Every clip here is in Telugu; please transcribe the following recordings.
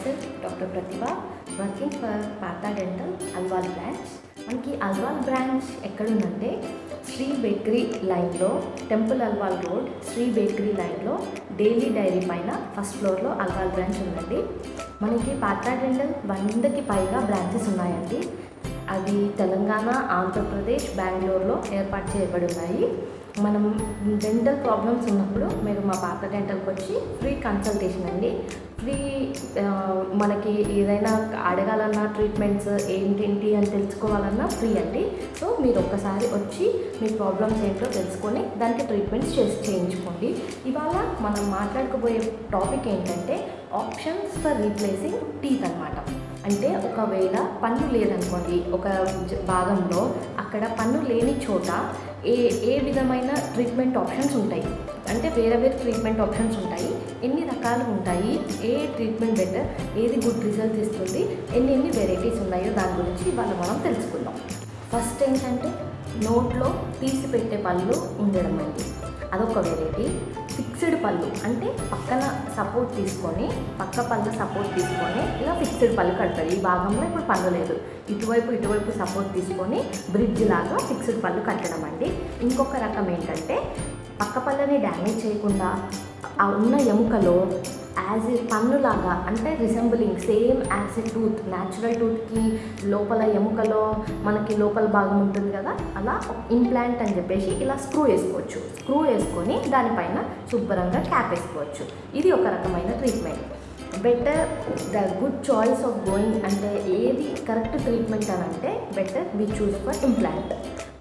myself, Dr. Pratibha, working for Partha Dental, Alwal branch మనకి అల్వాల్ బ్రాంచ్ ఎక్కడుందంటే శ్రీ బేకరీ లైన్లో temple Alwal road Shri bakery లైన్లో డైలీ డైరీ పైన ఫస్ట్ ఫ్లోర్లో అల్వాల్ బ్రాంచ్ ఉందండి మనకి పాట్నా డెంటల్ వందకి పైగా బ్రాంచెస్ ఉన్నాయండి అది తెలంగాణ ఆంధ్రప్రదేశ్ బెంగళూరులో ఏర్పాటు చేయబడి ఉన్నాయి మనం డెంటల్ ప్రాబ్లమ్స్ ఉన్నప్పుడు మీరు మా పాత డెంటల్కి వచ్చి ఫ్రీ కన్సల్టేషన్ అండి ఫ్రీ ఆ, మనకి ఏదైనా అడగాలన్నా ట్రీట్మెంట్స్ ఏంటేంటి అని తెలుసుకోవాలన్నా ఫ్రీ అండి సో మీరు ఒక్కసారి వచ్చి మీ ప్రాబ్లమ్స్ ఏంటో తెలుసుకొని దానికి ట్రీట్మెంట్స్ చేసి చేయించుకోండి ఇవాళ మనం మాట్లాడుకోబోయే టాపిక్ ఏంటంటే ఆప్షన్స్ ఫర్ రీప్లేసింగ్ టీత్ అనమాట అంటే ఒకవేళ పన్ను లేదనుకోండి ఒక జ- భాగంలో అక్కడ పన్ను లేని చోట ఏ ఏ విధమైన ట్రీట్మెంట్ ఆప్షన్స్ ఉంటాయి అంటే వేరే వేరే ట్రీట్మెంట్ ఆప్షన్స్ ఉంటాయి ఎన్ని రకాలు ఉంటాయి ఏ ట్రీట్మెంట్ బెటర్ ఏది గుడ్ రిజల్ట్స్ ఇస్తుంది ఎన్ని ఎన్ని వెరైటీస్ ఉన్నాయో దాని గురించి ఇవాళ మనం తెలుసుకుందాం ఫస్ట్ ఏంటంటే నోట్లో తీసి పెట్టే పళ్ళు ఉండడం అండి అదొక వెరైటీ ఫిక్స్డ్ పళ్ళు అంటే పక్కన సపోర్ట్ తీసుకొని పక్క పళ్ళు సపోర్ట్ తీసుకొని ఇలా ఫిక్స్డ్ పళ్ళు కడతారు ఈ భాగంలో ఇప్పుడు పళ్ళు లేదు ఇటువైపు ఇటువైపు సపోర్ట్ తీసుకొని బ్రిడ్జ్ లాగా ఫిక్స్డ్ పళ్ళు కట్టడం అండి ఇంకొక రకం ఏంటంటే పక్క పళ్ళని డ్యామేజ్ చేయకుండా ఆ ఉన్న ఎముకలో యాజ్ ఏ పన్నులాగా అంటే resembling same as a tooth natural టూత్కి లోపల ఎముకలో మనకి లోపల భాగం ఉంటుంది కదా అలా ఇంప్లాంట్ అని చెప్పేసి ఇలా స్క్రూ వేసుకోవచ్చు స్క్రూ వేసుకొని దానిపైన శుభ్రంగా క్యాప్ వేసుకోవచ్చు ఇది ఒక రకమైన treatment better the good choice of going అంటే ఏది కరెక్ట్ ట్రీట్మెంట్ అని అంటే better we choose for implant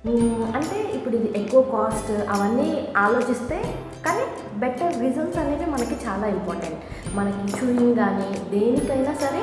అంటే ఇప్పుడు ఇది ఎక్కువ కాస్ట్ అవన్నీ ఆలోచిస్తే కానీ బెటర్ రిజల్ట్స్ అనేవి మనకి చాలా ఇంపార్టెంట్ మనకి చూయింగ్ కానీ దేనికైనా సరే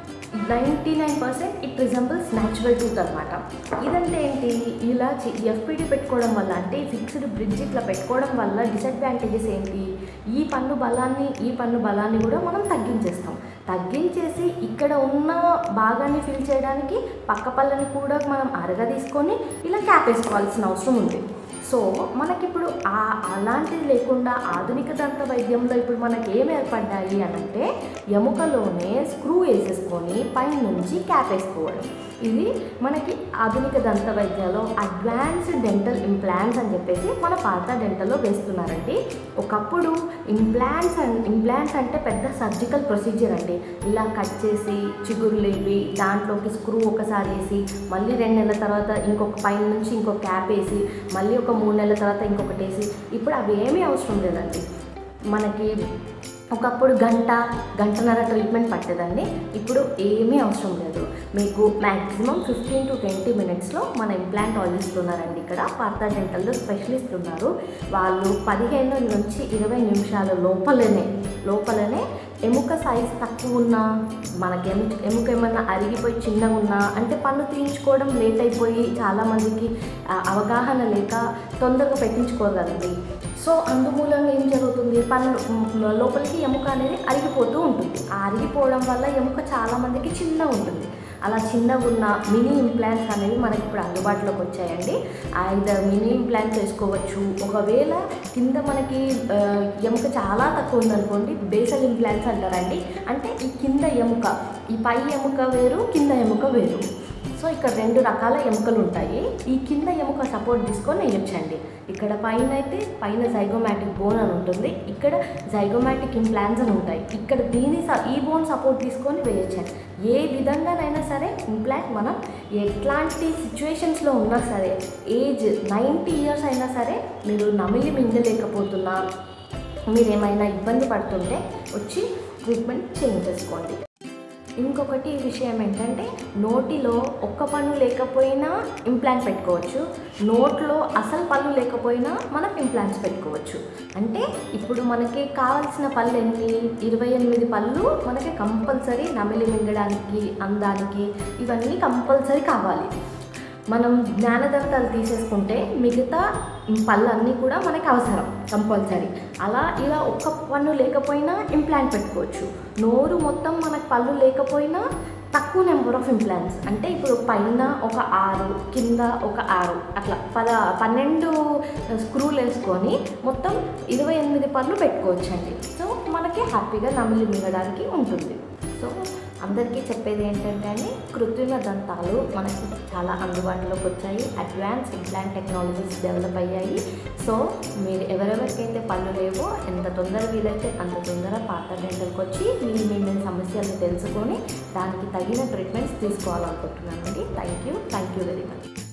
ninety nine percent it resembles natural tooth అనమాట ఇదంటే ఏంటి ఇలా ఎఫ్పిడి పెట్టుకోవడం వల్ల అంటే ఫిక్స్డ్ బ్రిడ్జ్ ఇట్లా పెట్టుకోవడం వల్ల డిసడ్వాంటేజెస్ ఏంటి ఈ పన్ను బలాన్ని ఈ పన్ను బలాన్ని కూడా మనం తగ్గించేస్తాం తగ్గించేసి ఇక్కడ ఉన్న భాగాన్ని ఫిల్ చేయడానికి పక్క పళ్ళని కూడా మనం అరగ తీసుకొని ఇలా క్యాప్ వేసుకోవాల్సిన అవసరం ఉంది సో మనకిప్పుడు ఆ అలాంటిది లేకుండా ఆధునిక దంత వైద్యంలో ఇప్పుడు మనకి ఏం ఏర్పడ్డాయి అని అంటే ఎముకలోనే స్క్రూ వేసేసుకొని పైనుంచి క్యాప్ వేసుకోవడం ఇది మనకి ఆధునిక దంత వైద్యంలో అడ్వాన్స్డ్ డెంటల్ ఇంప్లాంట్స్ అని చెప్పేసి మన పాత డెంటల్లో వేస్తున్నారండి ఒకప్పుడు ఇంప్లాంట్స్ అండ్ ఇంప్లాంట్స్ అంటే పెద్ద సర్జికల్ ప్రొసీజర్ అండి ఇలా కట్ చేసి చిగురు లేపి దాంట్లోకి స్క్రూ ఒకసారి వేసి మళ్ళీ రెండు నెలల తర్వాత ఇంకొక పైన నుంచి ఇంకొక క్యాప్ వేసి మళ్ళీ ఒక మూడు నెలల తర్వాత ఇంకొకటి వేసి ఇప్పుడు అవి ఏమీ అవసరం లేదండి మనకి ఒకప్పుడు గంట గంటన్నర ట్రీట్మెంట్ పట్టేదండి ఇప్పుడు ఏమీ అవసరం లేదు మీకు మ్యాక్సిమం ఫిఫ్టీన్ టు ట్వంటీ మినిట్స్లో మన ఇంప్లాంటాలజిస్ట్ ఉన్నారండి ఇక్కడ పార్థా డెంటల్లో స్పెషలిస్ట్ ఉన్నారు వాళ్ళు పదిహేను నుంచి ఇరవై నిమిషాల లోపలనే లోపలనే ఎముక సైజ్ తక్కువ ఉన్నా మనకి ఎము ఎముక ఏమన్నా అరిగిపోయి చిన్నగా ఉన్నా అంటే పన్ను తీయించుకోవడం లేట్ అయిపోయి చాలామందికి ఆ, అవగాహన లేక తొందరగా పెట్టించుకోరు కదండి సో అందుమూలంగా ఏం జరుగుతుంది పన్ను మ్, లోపలికి ఎముక అనేది అరిగిపోతూ ఉంటుంది ఆ అరిగిపోవడం వల్ల ఎముక చాలామందికి చిన్నగా ఉంటుంది అలా చిన్నగా ఉన్న మినీ ఇంప్లాంట్స్ అనేవి మనకి ఇప్పుడు అందుబాటులోకి వచ్చాయండి ఐదర్ మినీ ఇంప్లాంట్స్ వేసుకోవచ్చు ఒకవేళ కింద మనకి ఆ, ఎముక చాలా తక్కువ ఉందనుకోండి బేసల్ ఇంప్లాంట్స్ అంటారండి అంటే ఈ కింద ఎముక ఈ పై ఎముక వేరు కింద ఎముక వేరు సో ఇక్కడ రెండు రకాల ఎముకలు ఉంటాయి ఈ కింద ఎముక సపోర్ట్ తీసుకొని వేయొచ్చండి ఇక్కడ పైన అయితే పైన జైగోమాటిక్ బోన్ అని ఉంటుంది ఇక్కడ జైగోమాటిక్ ఇంప్లాంట్స్ అని ఉంటాయి ఇక్కడ దీని స- ఈ బోన్ సపోర్ట్ తీసుకొని వేయొచ్చండి ఏ విధంగానైనా సరే ఇంప్లాంట్ మనం ఎట్లాంటి సిచ్యువేషన్స్లో ఉన్నా సరే ఏజ్ నైంటీ ఇయర్స్ అయినా సరే మీరు నమిలి మింగలేకపోతున్నా మీరు ఏమైనా ఇబ్బంది పడుతుంటే వచ్చి ట్రీట్మెంట్ చేయించేసుకోండి ఇంకొకటి విషయం ఏంటంటే నోటిలో ఒక్క పన్ను లేకపోయినా ఇంప్లాంట్ పెట్టుకోవచ్చు నోట్లో అసలు పళ్ళు లేకపోయినా మనం ఇంప్లాంట్స్ పెట్టుకోవచ్చు అంటే ఇప్పుడు మనకి కావాల్సిన పళ్ళు ఏంటి ఇరవై ఎనిమిది పళ్ళు మనకి కంపల్సరీ నమిలి మింగడానికి అందానికి ఇవన్నీ కంపల్సరీ కావాలి మనం జ్ఞానదంతాలు తీసేసుకుంటే మిగతా పళ్ళన్నీ కూడా మనకి అవసరం కంపల్సరీ అలా ఇలా ఒక్క పన్ను లేకపోయినా ఇంప్లాంట్ పెట్టుకోవచ్చు నోరు మొత్తం మనకు పళ్ళు లేకపోయినా తక్కువ నెంబర్ ఆఫ్ ఇంప్లాంట్స్ అంటే ఇప్పుడు పైన ఒక ఆరు కింద ఒక ఆరు అట్లా పద పన్నెండు స్క్రూలు వేసుకొని మొత్తం ఇరవై ఎనిమిది పళ్ళు పెట్టుకోవచ్చండి సో మనకి హ్యాపీగా నమిలి మింగడానికి ఉంటుంది సో అందరికీ చెప్పేది ఏంటంటే అండి కృత్రిమ దంతాలు మనకి చాలా అందుబాటులోకి వచ్చాయి అడ్వాన్స్ ఇంప్లాంట్ టెక్నాలజీస్ డెవలప్ అయ్యాయి సో మీరు ఎవరెవరికైతే పళ్ళు లేవో ఎంత తొందర వీలైతే అంత తొందర పాత డెంటల్కి వచ్చి మీ మీ సమస్యలను తెలుసుకొని దానికి తగిన ట్రీట్మెంట్స్ తీసుకోవాలనుకుంటున్నానండి thank you thank you very much